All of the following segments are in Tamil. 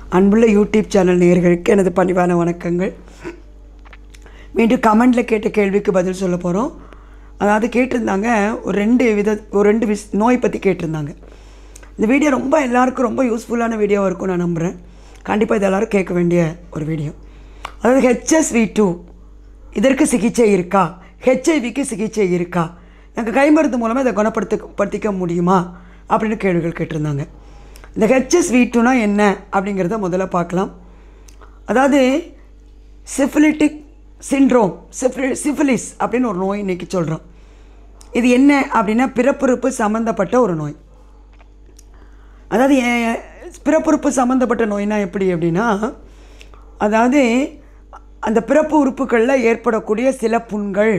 அன்புள்ள யூடியூப் சேனல் நேயர்களுக்கு எனது பணிவான வணக்கங்கள் மீண்டும் கமெண்டில் கேட்ட கேள்விக்கு பதில் சொல்ல போகிறோம் அதாவது கேட்டிருந்தாங்க ஒரு ரெண்டு வித ஒரு ரெண்டு விஷ் நோய் பற்றி கேட்டிருந்தாங்க இந்த வீடியோ ரொம்ப எல்லாருக்கும் ரொம்ப யூஸ்ஃபுல்லான வீடியோவாக இருக்கும் நான் நம்புகிறேன் கண்டிப்பாக இது எல்லாரும் கேட்க வேண்டிய ஒரு வீடியோ அதாவது ஹெச்எஸ்வி டூ இதற்கு சிகிச்சை இருக்கா ஹெச்ஐவிக்கு சிகிச்சை இருக்கா நாங்கள் கைமருந்து மூலமாக இதை குணப்படுத்த படுத்திக்க முடியுமா அப்படின்னு கேள்விகள் கேட்டிருந்தாங்க இந்த ஹெச்எஸ்வி டூனா என்ன அப்படிங்கிறத முதல்ல பார்க்கலாம் அதாவது சிஃபிலிட்டிக் சிண்ட்ரோம் சிஃபி சிஃபிலிஸ் அப்படின்னு ஒரு நோய் இன்றைக்கி சொல்கிறோம் இது என்ன அப்படின்னா பிறப்புறுப்பு சம்மந்தப்பட்ட ஒரு நோய் அதாவது ஏ- பிறப்புறுப்பு சம்மந்தப்பட்ட நோய்னா எப்படி அப்படின்னா அதாவது அந்த பிறப்பு உறுப்புகளில் ஏற்படக்கூடிய சில புண்கள்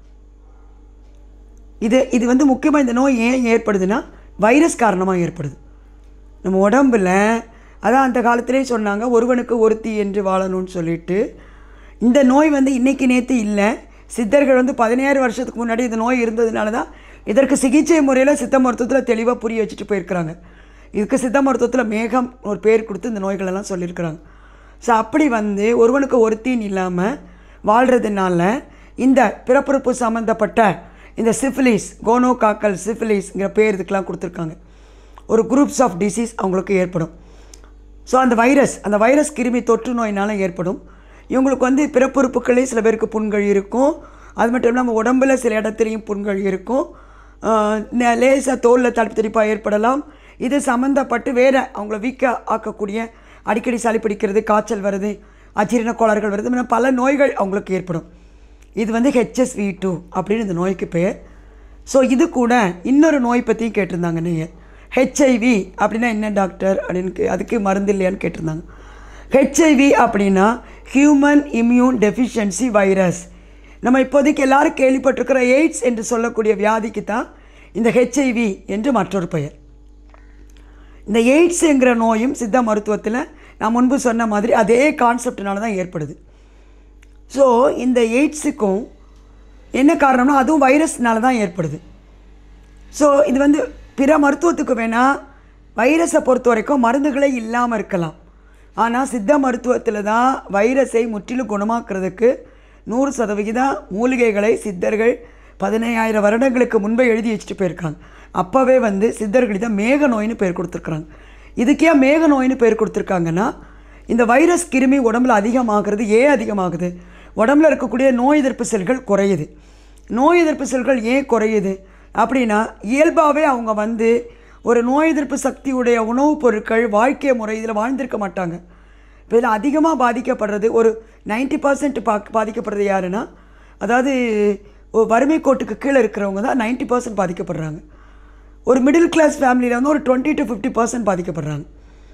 இது இது வந்து முக்கியமாக இந்த நோய் ஏன் ஏற்படுதுன்னா வைரஸ் காரணமாக ஏற்படுது நம்ம உடம்புல அதான் அந்த காலத்திலே சொன்னாங்க ஒருவனுக்கு ஒருத்தி என்று வாழணும்னு சொல்லிட்டு இந்த நோய் வந்து இன்னைக்கு நேற்று இல்லை சித்தர்கள் வந்து பதினேழு வருஷத்துக்கு முன்னாடி இந்த நோய் இருந்ததுனால தான் இதற்கு சிகிச்சை முறையில் சித்த மருத்துவத்தில் தெளிவாக புரிய வச்சுட்டு போயிருக்கிறாங்க இதுக்கு சித்த மருத்துவத்தில் மேகம் ஒரு பேர் கொடுத்து இந்த நோய்களெல்லாம் சொல்லியிருக்கிறாங்க ஸோ அப்படி வந்து ஒருவனுக்கு ஒருத்தின்னு இல்லாமல் வாழ்கிறதுனால இந்த பிறப்புறுப்பு சம்மந்தப்பட்ட இந்த சிஃபிலிஸ் கோனோகாக்கல் சிஃபிலிஸ்ங்கிற பேர் இதுக்கெலாம் கொடுத்துருக்காங்க ஒரு குரூப்ஸ் ஆஃப் டிசீஸ் அவங்களுக்கு ஏற்படும் ஸோ அந்த வைரஸ் அந்த வைரஸ் கிருமி தொற்று நோயினால் ஏற்படும் இவங்களுக்கு வந்து பிறப்புறுப்புகளே சில பேருக்கு புண்கள் இருக்கும் அது மட்டும் இல்லாமல் உடம்புல சில இடத்துலையும் புண்கள் இருக்கும் லேசாக தோலில் தடுப்பு திரிப்பாக ஏற்படலாம் இது சம்மந்தப்பட்டு வேறு அவங்கள வீக்காக ஆக்கக்கூடிய அடிக்கடி சளி பிடிக்கிறது காய்ச்சல் வருது அஜீரண கோளாறுகள் வருது இந்த மாதிரி பல நோய்கள் அவங்களுக்கு ஏற்படும் இது வந்து ஹெச்எஸ்வி டூ அப்படின்னு இந்த நோய்க்கு பெயர் ஸோ இது கூட இன்னொரு நோய் பற்றியும் கேட்டிருந்தாங்க நீங்கள் ஹெச்ஐவி அப்படின்னா என்ன டாக்டர் அப்படின்னு கே- அதுக்கு மருந்து இல்லையான்னு கேட்டிருந்தாங்க ஹெச்ஐவி அப்படின்னா ஹியூமன் இம்யூன் டெஃபிஷியன்சி வைரஸ் நம்ம இப்போதைக்கு எல்லாரும் கேள்விப்பட்டிருக்கிற எய்ட்ஸ் என்று சொல்லக்கூடிய வியாதிக்கு தான் இந்த ஹெச்ஐவி என்று மற்றொரு பெயர் இந்த எய்ட்ஸுங்கிற நோயும் சித்த மருத்துவத்தில் நான் முன்பு சொன்ன மாதிரி அதே கான்செப்ட்னால தான் ஏற்படுது ஸோ இந்த எய்ட்ஸுக்கும் என்ன காரணம்னா அதுவும் வைரஸ்னால தான் ஏற்படுது ஸோ இது வந்து பிற மருத்துவத்துக்கு வேணால் வைரஸை பொறுத்த வரைக்கும் மருந்துகளே இல்லாமல் இருக்கலாம் ஆனால் சித்த மருத்துவத்தில் தான் வைரஸை முற்றிலும் குணமாக்குறதுக்கு நூறு சதவிகித மூலிகைகளை சித்தர்கள் பதினையாயிரம் வருடங்களுக்கு முன்பே எழுதி வச்சுட்டு போயிருக்காங்க அப்போவே வந்து சித்தர்கள் இதை மேக நோயின்னு பேர் கொடுத்துருக்குறாங்க இதுக்கே மேக நோயின்னு பேர் கொடுத்துருக்காங்கன்னா இந்த வைரஸ் கிருமி உடம்புல அதிகமாகிறது ஏன் அதிகமாகுது உடம்புல இருக்கக்கூடிய நோய் எதிர்ப்பு செல்கள் குறையுது நோய் எதிர்ப்பு செல்கள் ஏன் குறையுது அப்படின்னா இயல்பாகவே அவங்க வந்து ஒரு நோய் எதிர்ப்பு சக்தியுடைய உணவுப் பொருட்கள் வாழ்க்கை முறை இதில் வாழ்ந்திருக்க மாட்டாங்க இப்போ இதில் அதிகமாக பாதிக்கப்படுறது ஒரு 90% பர்சன்ட் பா பாதிக்கப்படுறது யாருன்னா அதாவது ஒரு வறுமை கோட்டுக்கு கீழே இருக்கிறவங்க தான் 90% பர்சன்ட் பாதிக்கப்படுறாங்க ஒரு மிடில் கிளாஸ் ஃபேமிலியில் வந்து ஒரு டுவெண்ட்டி டு ஃபிஃப்டி பர்சன்ட் பாதிக்கப்படுறாங்க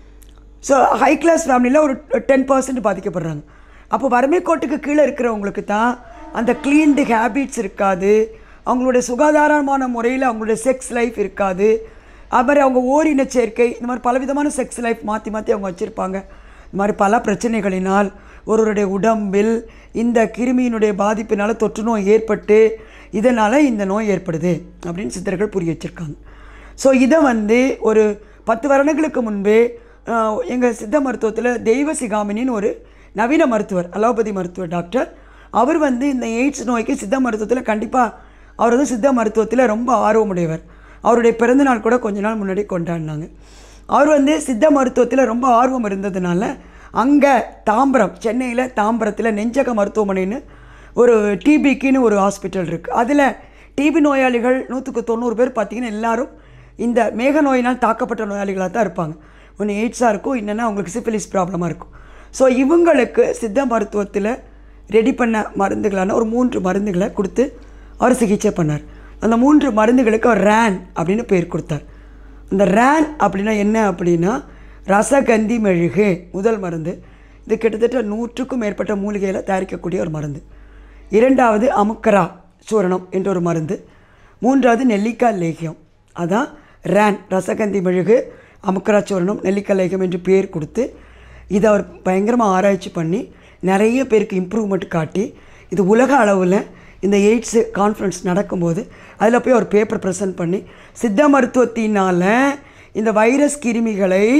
ஸோ ஹை கிளாஸ் ஃபேமிலியில் ஒரு டென் பர்சன்ட் பாதிக்கப்படுறாங்க அப்போ வறுமை கோட்டுக்கு கீழே இருக்கிறவங்களுக்கு தான் அந்த க்ளீன்டு ஹேபிட்ஸ் இருக்காது அவங்களுடைய சுகாதாரமான முறையில் அவங்களுடைய செக்ஸ் லைஃப் இருக்காது அது மாதிரி அவங்க ஓரின சேர்க்கை இந்த மாதிரி பலவிதமான செக்ஸ் லைஃப் மாற்றி மாற்றி அவங்க வச்சுருப்பாங்க இந்த மாதிரி பல பிரச்சனைகளினால் ஒருவருடைய உடம்பில் இந்த கிருமியினுடைய பாதிப்பினால் தொற்று நோய் ஏற்பட்டு இதனால் இந்த நோய் ஏற்படுது அப்படின்னு சித்தர்கள் புரிய வச்சுருக்காங்க ஸோ இதை வந்து ஒரு பத்து வருடங்களுக்கு முன்பே எங்கள் சித்த மருத்துவத்தில் தெய்வ சிகாமினின்னு ஒரு நவீன மருத்துவர் அலோபதி மருத்துவர் டாக்டர் அவர் வந்து இந்த எய்ட்ஸ் நோய்க்கு சித்த மருத்துவத்தில் கண்டிப்பாக அவர் வந்து சித்த மருத்துவத்தில் ரொம்ப ஆர்வமுடையவர் அவருடைய பிறந்தநாள் கூட கொஞ்ச நாள் முன்னாடி கொண்டாடினாங்க அவர் வந்து சித்த மருத்துவத்தில் ரொம்ப ஆர்வம் இருந்ததுனால அங்கே தாம்பரம் சென்னையில் தாம்பரத்தில் நெஞ்சக மருத்துவமனைன்னு ஒரு டிபிக்குன்னு ஒரு ஹாஸ்பிட்டல் இருக்குது அதில் டிபி நோயாளிகள் நூற்றுக்கு தொண்ணூறு பேர் பார்த்திங்கன்னா எல்லாரும் இந்த மேக நோயினால் தாக்கப்பட்ட நோயாளிகளாக தான் இருப்பாங்க ஒன்று எய்ட்ஸாக இருக்கும் இல்லைன்னா அவங்களுக்கு சிஃபிலிஸ் ப்ராப்ளமாக இருக்கும் ஸோ இவங்களுக்கு சித்த மருத்துவத்தில் ரெடி பண்ண மருந்துகளான ஒரு மூன்று மருந்துகளை கொடுத்து அவர் சிகிச்சை பண்ணார் அந்த மூன்று மருந்துகளுக்கு அவர் ரேன் அப்படின்னு பேர் கொடுத்தார் இந்த ரேன் அப்படின்னா என்ன அப்படின்னா ரசகந்தி மெழுகு முதல் மருந்து இது கிட்டத்தட்ட நூற்றுக்கும் மேற்பட்ட மூலிகையில் தயாரிக்கக்கூடிய ஒரு மருந்து இரண்டாவது அமுக்கரா சூரணம் என்ற ஒரு மருந்து மூன்றாவது நெல்லிக்காய் லேகியம் அதான் ரேன் ரசகந்தி மெழுகு அமுக்கரா சூரணம் நெல்லிக்காய் லேகியம் என்று பேர் கொடுத்து இதை அவர் பயங்கரமாக ஆராய்ச்சி பண்ணி நிறைய பேருக்கு இம்ப்ரூவ்மெண்ட் காட்டி இது உலக அளவில் இந்த எய்ட்ஸு கான்ஃபரன்ஸ் நடக்கும்போது அதில் போய் ஒரு பேப்பர் ப்ரெசென்ட் பண்ணி சித்த மருத்துவத்தினால் இந்த வைரஸ் கிருமிகளை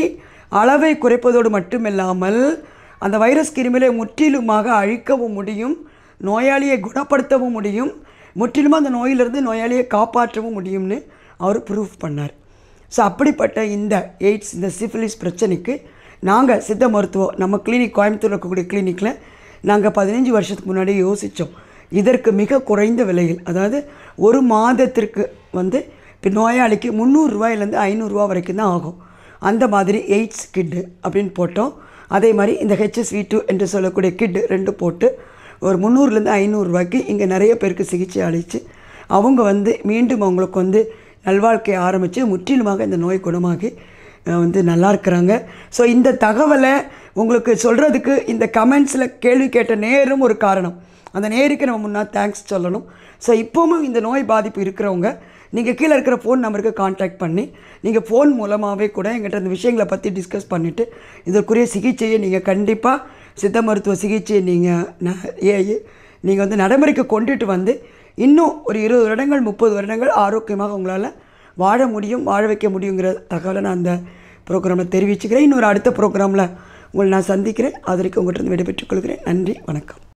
அளவை குறைப்பதோடு மட்டுமில்லாமல் அந்த வைரஸ் கிருமிகளை முற்றிலுமாக அழிக்கவும் முடியும் நோயாளியை குணப்படுத்தவும் முடியும் முற்றிலுமாக அந்த நோயிலிருந்து நோயாளியை காப்பாற்றவும் முடியும்னு அவர் ப்ரூஃப் பண்ணார் ஸோ அப்படிப்பட்ட இந்த எய்ட்ஸ் இந்த சிஃபிலிஸ் பிரச்சனைக்கு நாங்கள் சித்த மருத்துவம் நம்ம கிளினிக் கோயம்புத்தூர் இருக்கக்கூடிய கிளினிக்கில் நாங்கள் பதினஞ்சு வருஷத்துக்கு முன்னாடி யோசித்தோம் இதற்கு மிக குறைந்த விலையில் அதாவது ஒரு மாதத்திற்கு வந்து இப்போ நோயாளிக்கு முந்நூறுரூவாயிலேருந்து ஐநூறுரூவா வரைக்கும் தான் ஆகும் அந்த மாதிரி எய்ட்ஸ் கிட்டு அப்படின்னு போட்டோம் அதே மாதிரி இந்த ஹெச்எஸ்வி டூ என்று சொல்லக்கூடிய கிட் ரெண்டு போட்டு ஒரு முந்நூறுலேருந்து ஐநூறுரூவாய்க்கு இங்கே நிறைய பேருக்கு சிகிச்சை அளித்து அவங்க வந்து மீண்டும் அவங்களுக்கு வந்து நல்வாழ்க்கை ஆரம்பித்து முற்றிலுமாக இந்த நோய் குணமாகி அஹ், வந்து நல்லா இருக்கிறாங்க ஸோ இந்த தகவலை உங்களுக்கு சொல்கிறதுக்கு இந்த கமெண்ட்ஸில் கேள்வி கேட்ட நேரும் ஒரு காரணம் அந்த நேருக்கு நம்ம முன்னா தேங்க்ஸ் சொல்லணும் ஸோ இப்போவும் இந்த நோய் பாதிப்பு இருக்கிறவங்க நீங்கள் கீழே இருக்கிற ஃபோன் நம்பருக்கு காண்டாக்ட் பண்ணி நீங்கள் ஃபோன் மூலமாகவே கூட எங்கிட்ட இந்த விஷயங்களை பற்றி டிஸ்கஸ் பண்ணிவிட்டு இதற்குரிய சிகிச்சையை நீங்கள் கண்டிப்பாக சித்த மருத்துவ சிகிச்சையை நீங்கள் ந ஏ நீங்கள் வந்து நடைமுறைக்கு கொண்டுட்டு வந்து இன்னும் ஒரு இருபது வருடங்கள் முப்பது வருடங்கள் ஆரோக்கியமாக உங்களால் வாழ முடியும் வாழ வைக்க முடியுங்கிற தகவலை நான் அந்த ப்ரோக்ராமில் தெரிவிச்சுக்கிறேன் இன்னொரு அடுத்த ப்ரோக்ராமில் உங்களை நான் சந்திக்கிறேன் அது வரைக்கும் உங்கள்கிட்ட இருந்து விடைபெற்றுக் கொள்கிறேன் நன்றி வணக்கம்